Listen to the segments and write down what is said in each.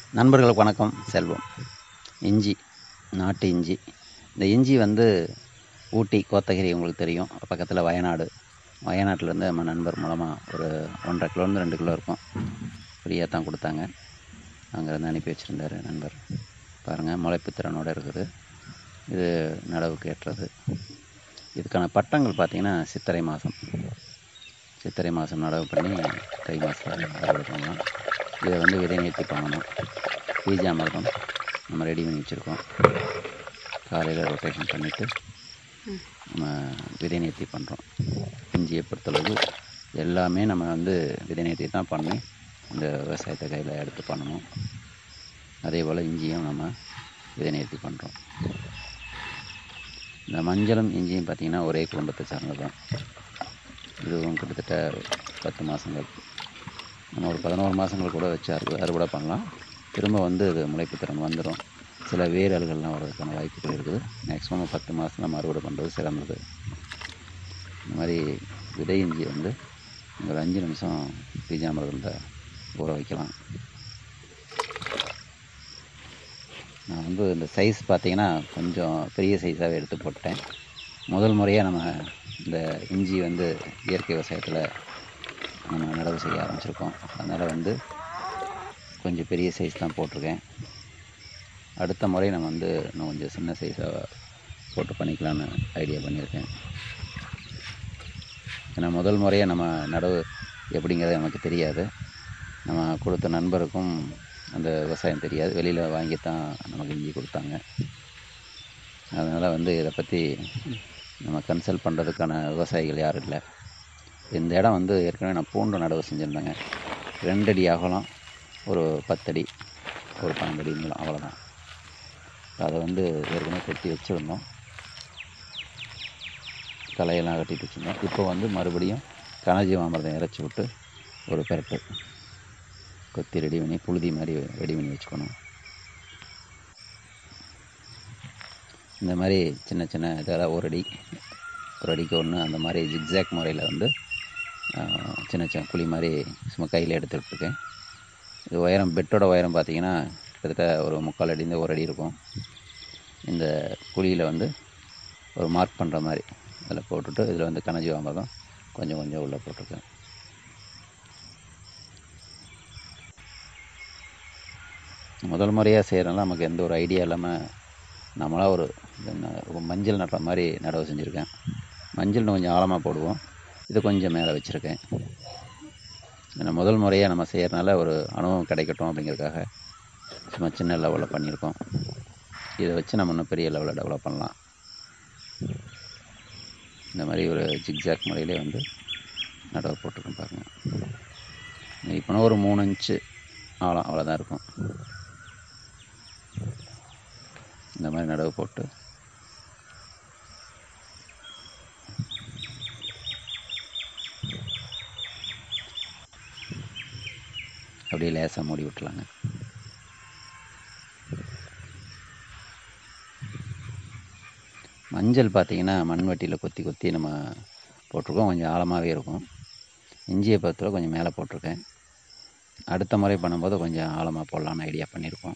நண்பர்களுக்கு வணக்கம் செல்வம் இஞ்சி நாட்டு இஞ்சி இந்த இஞ்சி வந்து ஊட்டி கோத்தகிரி உங்களுக்கு தெரியும் பக்கத்தில் வயநாடு வயநாட்டிலேருந்து நம்ம நண்பர் மூலமாக ஒரு ஒன்றரை கிலோலேருந்து ரெண்டு கிலோ இருக்கும் ஃப்ரீயாக தான் கொடுத்தாங்க அங்கேருந்து அனுப்பி வச்சுருந்தாரு நண்பர் பாருங்கள் முளைப்பு திறனோடு இருக்குது இது நடவுக்கு ஏற்றது இதுக்கான பட்டங்கள் பார்த்திங்கன்னா சித்திரை மாதம் சித்திரை மாதம் நடவு பண்ணி தை மாதம் அறுவடை பண்ணலாம் இதை வந்து விதை நேர்த்தி பண்ணணும் பீஜாமிரதம் நம்ம ரெடி பண்ணி வச்சுருக்கோம் காலையில் ரொட்டேஷன் பண்ணிவிட்டு நம்ம விதை நேர்த்தி பண்ணுறோம் இஞ்சியை பொறுத்தளவு எல்லாமே நம்ம வந்து விதை நேர்த்தி தான் பண்ணி இந்த விவசாயத்தை கையில் எடுத்து பண்ணணும் அதே போல் இஞ்சியும் நம்ம விதை நேர்த்தி பண்ணுறோம் இந்த மஞ்சளும் இஞ்சியும் பார்த்திங்கன்னா ஒரே குடும்பத்தை சார்ந்தது தான் இதுவும் கிட்டத்தட்ட பத்து மாதங்கள் நம்ம ஒரு பதினோரு மாதங்கள் கூட வச்சு அறுவடை அறுவடை பண்ணலாம் திரும்ப வந்து இது முளைப்பு திறன் வந்துடும் சில வேரல்கள்லாம் வர்றதுக்கான வாய்ப்புகள் இருக்குது மேக்ஸிமம் பத்து மாதம் நம்ம அறுவடை பண்ணுறது சிறந்தது இந்த மாதிரி விதை இஞ்சி வந்து ஒரு அஞ்சு நிமிஷம் பீஜாமிரதத்தில் ஊற வைக்கலாம் நான் வந்து இந்த சைஸ் பார்த்தீங்கன்னா கொஞ்சம் பெரிய சைஸாகவே எடுத்து போட்டேன் முதல் முறையாக நம்ம இந்த இஞ்சி வந்து இயற்கை விவசாயத்தில் நம்ம நடவு செய்ய ஆரம்பிச்சிருக்கோம் அதனால் வந்து கொஞ்சம் பெரிய சைஸ் தான் போட்டிருக்கேன் அடுத்த முறை நம்ம வந்து இன்னும் கொஞ்சம் சின்ன சைஸாக போட்டு பண்ணிக்கலான்னு ஐடியா பண்ணியிருக்கேன் ஏன்னா முதல் முறையாக நம்ம நடவு எப்படிங்கிறது நமக்கு தெரியாது நம்ம கொடுத்த நண்பருக்கும் அந்த விவசாயம் தெரியாது வெளியில் வாங்கி தான் நமக்கு இஞ்சி கொடுத்தாங்க அதனால் வந்து இதை பற்றி நம்ம கன்சல்ட் பண்ணுறதுக்கான விவசாயிகள் யாரும் இல்லை இந்த இடம் வந்து ஏற்கனவே நான் பூண்டு நடவு செஞ்சுருந்தேங்க ரெண்டடி அகலம் ஒரு பத்தடி ஒரு பன்னெண்டு அடி நீளம் அவ்வளோதான் அதை வந்து ஏற்கனவே கொட்டி வச்சுருந்தோம் களையெல்லாம் கட்டிட்டு வச்சுருந்தோம் இப்போ வந்து மறுபடியும் கனஜீவாமிரதம் இறச்சி விட்டு ஒரு பெரட்டு கொத்தி ரெடி பண்ணி புழுதி மாதிரி ரெடி பண்ணி வச்சுக்கணும் இந்த மாதிரி சின்ன சின்ன இதெல்லாம் ஒரு அடி ஒரு அடிக்கு ஒன்று அந்த மாதிரி ஜிக்ஸாக் முறையில் வந்து ஆஹ், சின்ன சின்ன குழி மாதிரி சும்மா கையில் எடுத்துகிட்டு இருக்கேன் இது உயரம் பெட்டோட உயரம் பார்த்தீங்கன்னா கிட்டத்தட்ட ஒரு முக்கால் அடிந்து ஒரு அடி இருக்கும் இந்த குழியில் வந்து ஒரு மார்க் பண்ணுற மாதிரி அதில் போட்டுட்டு இதில் வந்து கனஜீவாமிரதம் கொஞ்சம் கொஞ்சம் உள்ளே போட்டிருக்கேன் முதல் முறையாக செய்கிறனால நமக்கு எந்த ஒரு ஐடியா இல்லாமல் நம்மளாக ஒரு என்ன, ஒரு மஞ்சள் நடுற மாதிரி நடவு செஞ்சுருக்கேன் மஞ்சள் இன்னும் கொஞ்சம் ஆழமாக போடுவோம் இது கொஞ்சம் மேலே வச்சுருக்கேன் ஏன்னா முதல் முறையாக நம்ம செய்கிறனால ஒரு அனுபவம் கிடைக்கட்டும் அப்படிங்கிறதுக்காக சும்மா சின்ன லெவலில் பண்ணியிருக்கோம் இதை வச்சு நம்ம இன்னும் பெரிய லெவலில் டெவலப் பண்ணலாம் இந்த மாதிரி ஒரு ஜிக்ஜாக் முறையிலே வந்து நடவு போட்டிருக்கோம் பாருங்கள் இப்போ ஒரு மூணு இன்ச்சு ஆழம் அவ்வளோதான் இருக்கும் இந்த மாதிரி நடவு போட்டு அப்படியே லேசாக மூடி விட்டுலாங்க மஞ்சள் பார்த்தீங்கன்னா மண்வெட்டியில் கொத்தி கொத்தி நம்ம போட்டிருக்கோம் கொஞ்சம் ஆழமாகவே இருக்கும் இஞ்சியை பத்தில் கொஞ்சம் மேலே போட்டிருக்கேன் அடுத்த முறை பண்ணும்போது கொஞ்சம் ஆழமாக போடலான்னு ஐடியா பண்ணியிருக்கோம்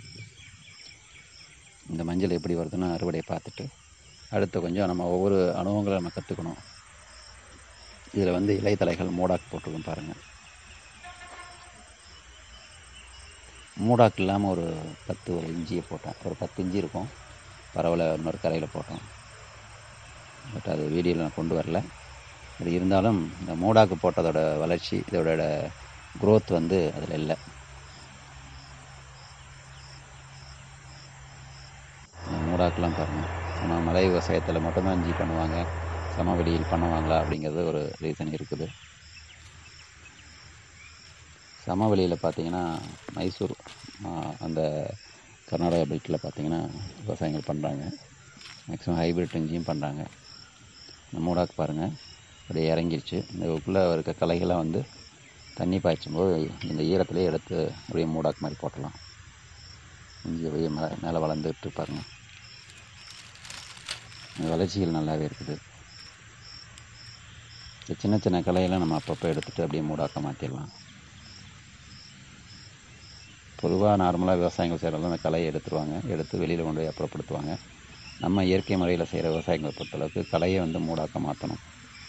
இந்த மஞ்சள் எப்படி வருதுன்னு அறுவடையை பார்த்துட்டு அடுத்து கொஞ்சம் நம்ம ஒவ்வொரு அனுபவங்களை நம்ம கற்றுக்கணும் இதில் வந்து இலைத்தலைகள் மூடாக்கு போட்டிருக்கோம் பாருங்கள் மூடாக்கு இல்லாமல் ஒரு பத்து ஒரு இஞ்சியை போட்டேன் ஒரு பத்து இஞ்சி இருக்கும் பரவாயில்ல இன்னொரு கரையில் போட்டோம் பட் அது வீடியோவில் நான் கொண்டு வரல அது இருந்தாலும் இந்த மூடாக்கு போட்டதோட வளர்ச்சி இதோட growth வந்து அதில் இல்லை இந்த மூடாக்கெலாம் பாருங்கள் நம்ம மலை விவசாயத்தில் மட்டும்தான் இஞ்சி பண்ணுவாங்க சமவெளியில் பண்ணுவாங்களா அப்படிங்கிறது ஒரு ரீசன் இருக்குது சமவெளியில் பார்த்தீங்கன்னா மைசூர் ஆ, அந்த கர்நாடகா பெல்ட்டில் பார்த்தீங்கன்னா விவசாயங்கள் பண்ணுறாங்க மேக்ஸிமம் ஹைபிரிட் இஞ்சியும் பண்ணுறாங்க இந்த மூடாக்கு பாருங்கள் அப்படியே இறங்கிருச்சு இந்த உள்ளே இருக்க களைகள்லாம் வந்து தண்ணி பாய்ச்சும் போது இந்த ஈரத்திலே எடுத்து அப்படியே மூடாக்கு மாதிரி போட்டலாம் இஞ்சி அப்படியே மேலே மேலே வளர்ந்துட்டு பாருங்கள் இந்த வளர்ச்சிகள் நல்லாவே இருக்குது இந்த சின்ன சின்ன களையெல்லாம் நம்ம அப்பப்போ எடுத்துகிட்டு அப்படியே மூடாக்க மாற்றிடலாம் பொதுவாக நார்மலாக விவசாயிகள் செய்கிறதெல்லாம் அந்த களையை எடுத்துருவாங்க எடுத்து வெளியில் கொண்டு போய் அப்புறப்படுத்துவாங்க நம்ம இயற்கை முறையில் செய்கிற விவசாயிகளை பொறுத்தளவுக்கு களையை வந்து மூடாக்க மாற்றணும்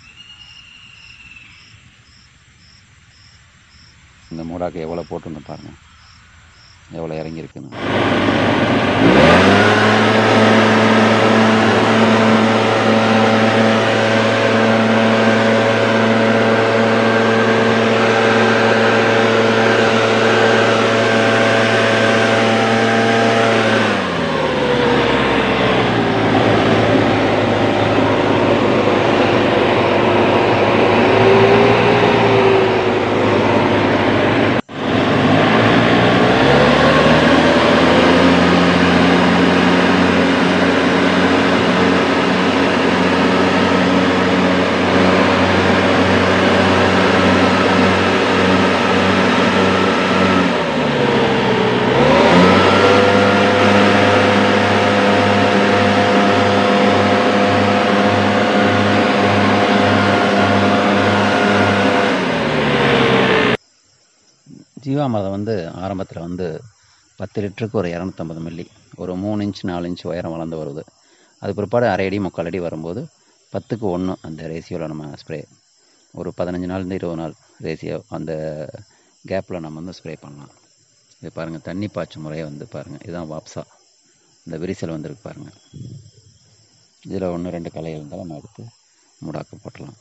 இந்த மூடாக்கு எவ்வளோ போட்டுன்னு பாருங்கள் எவ்வளோ இறங்கியிருக்குன்னு ஜீவாமிர்தம் வந்து ஆரம்பத்தில் வந்து பத்து லிட்டருக்கு ஒரு இரநூத்தம்பது மில்லி ஒரு மூணு இன்ச் நாலு இன்ச் உயரம் வளர்ந்து வருது அது பிற்பாடு அரை அடி முக்கால் அடி வரும்போது பத்துக்கு ஒன்று அந்த ரேஷியோவில் நம்ம ஸ்ப்ரே ஒரு பதினஞ்சு நாள்லேருந்து இருபது நாள் ரேஷியோ அந்த கேப்பில் நம்ம வந்து ஸ்ப்ரே பண்ணலாம் இது பாருங்கள் தண்ணி பாய்ச்சும் முறையை வந்து பாருங்கள் இதுதான் வாப்ஸா இந்த விரிசல் வந்துருக்கு பாருங்கள் இதில் ஒன்று ரெண்டு களைகள் இருந்தாலும் நம்ம எடுத்து மூடாக்கு போட்டலாம்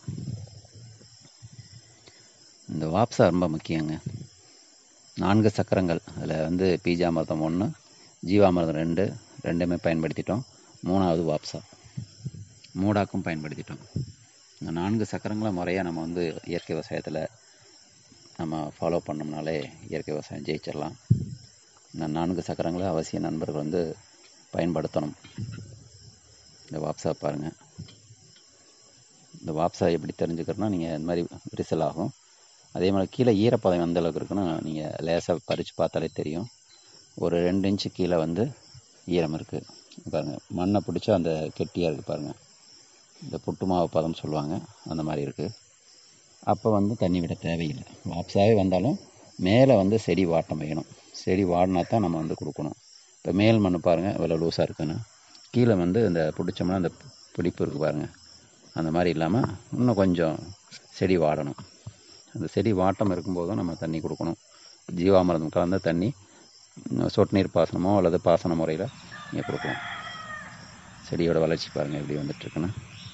இந்த வாப்ஸா ரொம்ப முக்கியங்க நான்கு சக்கரங்கள் அதில் வந்து பீஜாமிர்தம் ஒன்று ஜீவாமிர்தம் ரெண்டு ரெண்டுமே பயன்படுத்திட்டோம் மூணாவது வாப்ஸா மூடாக்கும் பயன்படுத்திட்டோம் இந்த நான்கு சக்கரங்களை முறையாக நம்ம வந்து இயற்கை விவசாயத்தில் நம்ம ஃபாலோ பண்ணோம்னாலே இயற்கை விவசாயம் ஜெயிச்சிடலாம் இந்த நான்கு சக்கரங்களை அவசிய நண்பர்கள் வந்து பயன்படுத்தணும் இந்த வாப்ஸா பாருங்கள் இந்த வாப்ஸா எப்படி தெரிஞ்சுக்கிறதுனா நீங்கள் இந்த மாதிரி விரிசல் ஆகும் அதே மாதிரி கீழே ஈரப்பதம் எந்த அளவுக்கு இருக்குன்னா நீங்கள் லேசாக பறித்து பார்த்தாலே தெரியும் ஒரு ரெண்டு இன்ச்சு கீழே வந்து ஈரம் இருக்குது பாருங்கள் மண்ணை பிடிச்சா அந்த கெட்டியாக இருக்குது பாருங்கள் இந்த புட்டு மாவு பதம் சொல்லுவாங்க அந்த மாதிரி இருக்குது அப்போ வந்து தண்ணி விட தேவையில்லை வாப்ஸாகவே வந்தாலும் மேலே வந்து செடி வாட்டம் வைக்கணும் செடி வாடினா தான் நம்ம வந்து கொடுக்கணும் இப்போ மேல் மண் பாருங்கள் இவ்வளோ லூஸாக இருக்குன்னு கீழே வந்து இந்த பிடிச்சோம்னா அந்த பிடிப்பு இருக்குது பாருங்கள் அந்த மாதிரி இல்லாமல் இன்னும் கொஞ்சம் செடி வாடணும் அந்த செடி வாட்டம் இருக்கும்போதும் நம்ம தண்ணி கொடுக்கணும் ஜீவாமிர்தம் கலந்த தண்ணி சொட்டு நீர் பாசனமோ அல்லது பாசன முறையில் நீங்கள் கொடுக்கலாம் செடியோட வளர்ச்சி பாருங்கள் எப்படி வந்துட்டுருக்குன்னு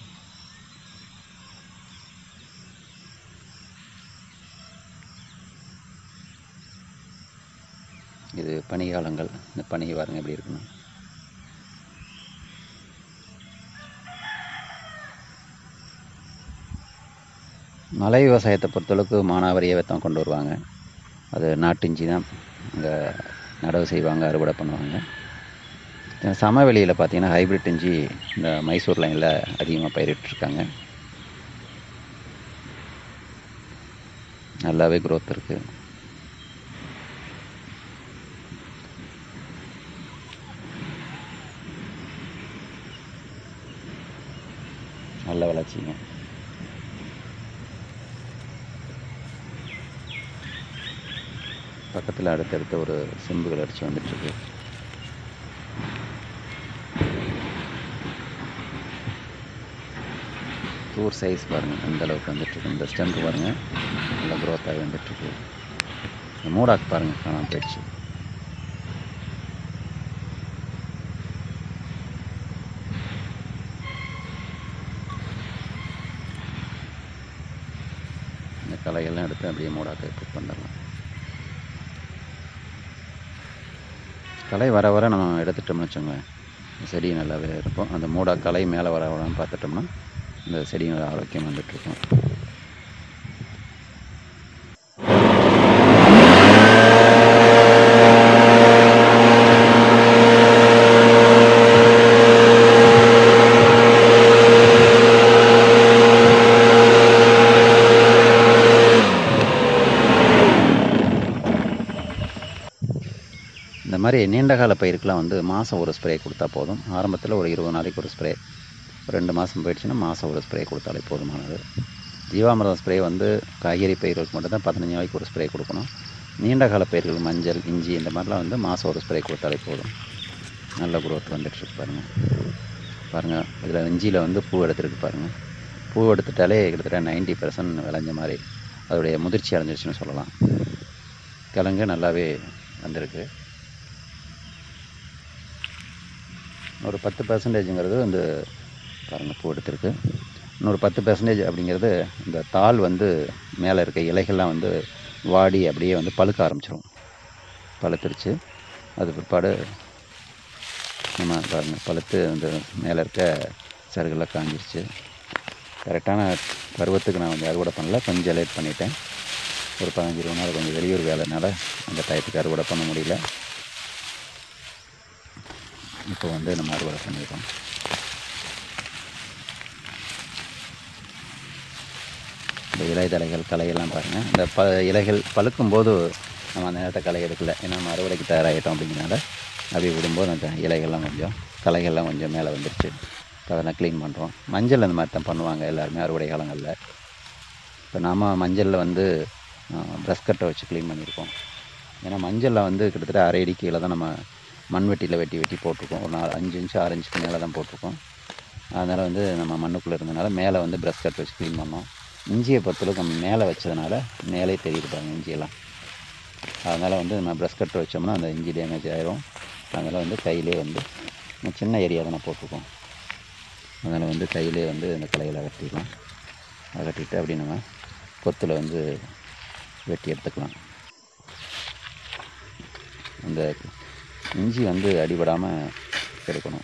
இது பனிகாலங்கள் இந்த பனி பாருங்கள் எப்படி இருக்குன்னு மலை விவசாயத்தை பொறுத்தளவுக்கு மானாவாரியை வெத்தம் கொண்டு வருவாங்க அது நாட்டு இஞ்சி தான் அங்கே நடவு செய்வாங்க அறுவடை பண்ணுவாங்க சமவெளியில் பார்த்தீங்கன்னா ஹைப்ரிட் இஞ்சி இந்த மைசூர் லைனில் அதிகமாக பயிரிட்டுருக்காங்க நல்லாவே growth இருக்குது நல்ல வளர்ச்சிங்க பக்கத்தில் அடுத்தடுத்து ஒரு சிம்புகள் அடித்து வந்துட்டுருக்கு தூர் சைஸ் பாருங்கள் எந்த அளவுக்கு வந்துட்டுருக்கு இந்த ஸ்டெம்பு பாருங்கள் நல்ல க்ரோத் ஆகி வந்துட்டுருக்கு இந்த மூடாக்கு பாருங்கள் காணாம போயிடுச்சு இந்த களையெல்லாம் எடுத்து அப்படியே மூடாக்க புக் பண்ணிடலாம் களை வர வர நம்ம எடுத்துட்டோம்னு வச்சுங்களேன் செடி நல்லாவே இருக்கும் அந்த மூடா களை மேலே வர வரன்னு பார்த்துட்டோம்னா இந்த செடி நல்லா ஆரோக்கியம் வந்துட்டுருக்கும் இந்த மாதிரி நீண்ட கால பயிருக்கெலாம் வந்து மாதம் ஒரு ஸ்ப்ரே கொடுத்தா போதும் ஆரம்பத்தில் ஒரு இருபது நாளைக்கு ஒரு ஸ்ப்ரே ரெண்டு மாதம் போயிடுச்சுன்னா மாதம் ஒரு ஸ்ப்ரே கொடுத்தாலே போதுமானது ஜீவாமிர்தம் ஸ்ப்ரே வந்து காய்கறி பயிர்களுக்கு மட்டும் தான் பதினஞ்சு நாளைக்கு ஒரு ஸ்ப்ரே கொடுக்கணும் நீண்ட கால பயிர்கள் மஞ்சள் இஞ்சி இந்த மாதிரிலாம் வந்து மாதம் ஒரு ஸ்ப்ரே கொடுத்தாலே போதும் நல்ல growth வந்துட்டுருக்கு பாருங்கள் பாருங்கள் இதில் இஞ்சியில் வந்து பூ எடுத்துருக்கு பாருங்கள் பூ எடுத்துட்டாலே கிட்டத்தட்ட நைன்ட்டி பர்சன்ட் விளைஞ்ச மாதிரி அதோடைய முதிர்ச்சி அடைஞ்சிருச்சுன்னு சொல்லலாம் கிழங்கு நல்லாவே வந்திருக்கு ஒரு பத்து பர்சன்டேஜுங்கிறது வந்து பாருங்கள் பூ எடுத்திருக்கு இன்னொரு பத்து பர்சன்டேஜ் அப்படிங்கிறது இந்த தாள் வந்து மேலே இருக்க இலைகள்லாம் வந்து வாடி அப்படியே வந்து பழுக்க ஆரம்பிச்சிடும் பழுத்துருச்சு அது பிற்பாடு நம்ம பாருங்கள் பழுத்து அந்த மேலே இருக்க சருகெல்லாம் காஞ்சிருச்சு கரெக்டான பருவத்துக்கு நான் கொஞ்சம் அறுவடை பண்ணல கொஞ்சம் லேட் பண்ணிட்டேன் ஒரு பதினஞ்சு இருபது நாள் கொஞ்சம் வெளியூர் வேலைனால அந்த டயத்துக்கு அறுவடை பண்ண முடியல இப்போ வந்து நம்ம அறுவடை பண்ணியிருக்கோம் இந்த இலை தலைகள் களையெல்லாம் பாருங்கள் இந்த ப இலைகள் பழுக்கும்போது நம்ம அந்த நேரத்தை களை எடுக்கல ஏன்னா நம்ம அறுவடைக்கு தயாராகிட்டோம் அப்படிங்கிறனால அப்படியே விடும்போது அந்த இலைகள்லாம் கொஞ்சம் களைகள்லாம் கொஞ்சம் மேலே வந்துருச்சு இப்போ அதெல்லாம் க்ளீன் பண்ணுறோம் மஞ்சள் அந்த மாதிரி தான் பண்ணுவாங்க எல்லாருமே அறுவடை காலங்களில் இப்போ நாம் மஞ்சளில் வந்து ப்ரஷ் கட்டை வச்சு க்ளீன் பண்ணியிருக்கோம் ஏன்னா மஞ்சளில் வந்து கிட்டத்தட்ட அரை அடி கீழே தான் நம்ம மண்வெட்டியில் வெட்டி வெட்டி போட்டிருக்கோம் ஒரு நாலு அஞ்சு இன்ச்சு ஆறு இன்ச்சுக்கு மேலே தான் போட்டிருக்கோம் அதனால் வந்து நம்ம மண்ணுக்குள்ளே இருந்தனால மேலே வந்து ப்ரஷ் கட் வச்சு க்ளீன் பண்ணோம் இஞ்சியை பொறுத்தளவுக்கு நம்ம மேலே வச்சதுனால மேலே தெரியுது பாருங்க இஞ்சியெல்லாம் அதனால் வந்து நம்ம ப்ரஷ் கட் வச்சோம்னா அந்த இஞ்சி டேமேஜ் ஆயிரும் அதனால் வந்து கையிலே வந்து நம்ம சின்ன ஏரியா தானே போட்டிருக்கோம் அதனால் வந்து கையிலே வந்து இந்த களைகளை அகற்றிடலாம் அகற்றிட்டு அப்படி நம்ம கொத்தில் வந்து வெட்டி எடுத்துக்கலாம் அந்த இஞ்சி வந்து அடிபடாமல் எடுக்கணும்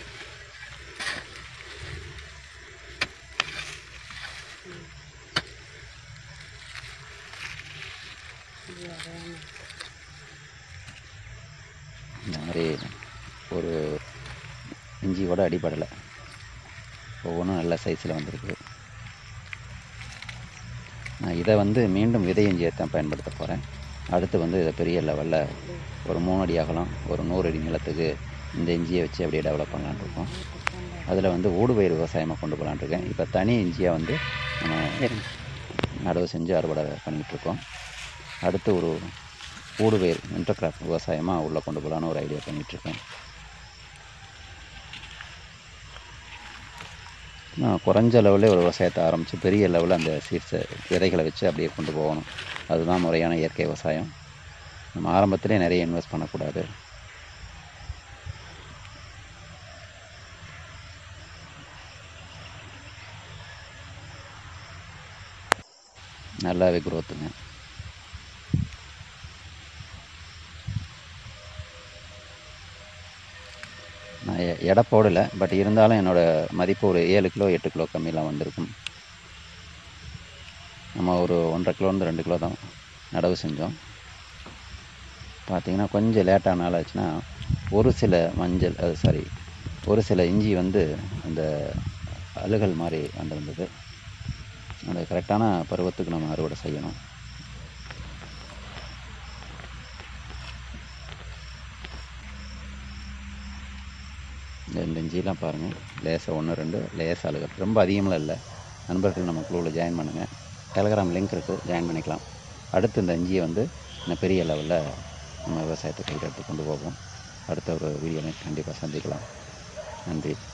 இந்த மாதிரி ஒரு இஞ்சி கூட அடிபடலை ஒவ்வொன்றும் நல்ல சைஸில் வந்திருக்கு நான் இதை வந்து மீண்டும் விதை இஞ்சியை தான் பயன்படுத்த போகிறேன் அடுத்து வந்து இதை பெரிய லெவலில் ஒரு மூணு அடி அகலம் ஒரு நூறு அடி நிலத்துக்கு இந்த இஞ்சியை வச்சு அப்படியே டெவலப் பண்ணலான்னு இருக்கோம் அதில் வந்து ஊடுபயிர் விவசாயமாக கொண்டு போகலான்னு இருக்கேன் இப்போ தனி இஞ்சியாக வந்து நம்ம நடவு செஞ்சு அறுவடை பண்ணிகிட்ருக்கோம் அடுத்து ஒரு ஊடுபயிர் இன்டர்கிராப் விவசாயமாக உள்ளே கொண்டு போகலான்னு ஒரு ஐடியா பண்ணிகிட்ருக்கேன் நான் குறைஞ்ச லெவலில் ஒரு விவசாயத்தை ஆரம்பித்து பெரிய லெவலில் அந்த சீட்ஸை விதைகளை வச்சு அப்படியே கொண்டு போகணும் அதுதான் முறையான இயற்கை விவசாயம் நம்ம ஆரம்பத்திலே நிறைய இன்வெஸ்ட் பண்ணக்கூடாது நல்லாவே குரோத்துங்க நான் எ- எடை போடலை பட் இருந்தாலும் என்னோடய மதிப்பு ஒரு ஏழு கிலோ எட்டு கிலோ கம்மியெலாம் வந்திருக்கும் நம்ம ஒரு ஒன்றரை கிலோலேருந்து ரெண்டு கிலோ தான் நடவு செஞ்சோம் பார்த்தீங்கன்னா கொஞ்சம் லேட்டாக நாள் ஆச்சுன்னா ஒரு சில மஞ்சள் அது சாரி ஒரு சில இஞ்சி வந்து அந்த அழுகல் மாதிரி வந்திருந்தது அந்த கரெக்டான பருவத்துக்கு நம்ம அறுவடை செய்யணும் இந்த இந்த இஞ்சிலாம் பாருங்கள் லேசாக ஒன்று ரெண்டு லேசாக அழுகல் ரொம்ப அதிகமாக இல்லை நண்பர்கள் நம்ம குழுவில் ஜாயின் பண்ணுங்கள் டெலகிராம் லிங்க் இருக்குது ஜாயின் பண்ணிக்கலாம் அடுத்து இந்த இஞ்சியை வந்து இன்னும் பெரிய லெவலில் நம்ம விவசாயத்தை கையில் எடுத்து கொண்டு போவோம் அடுத்த ஒரு வீடியோவில் கண்டிப்பாக சந்திக்கலாம் நன்றி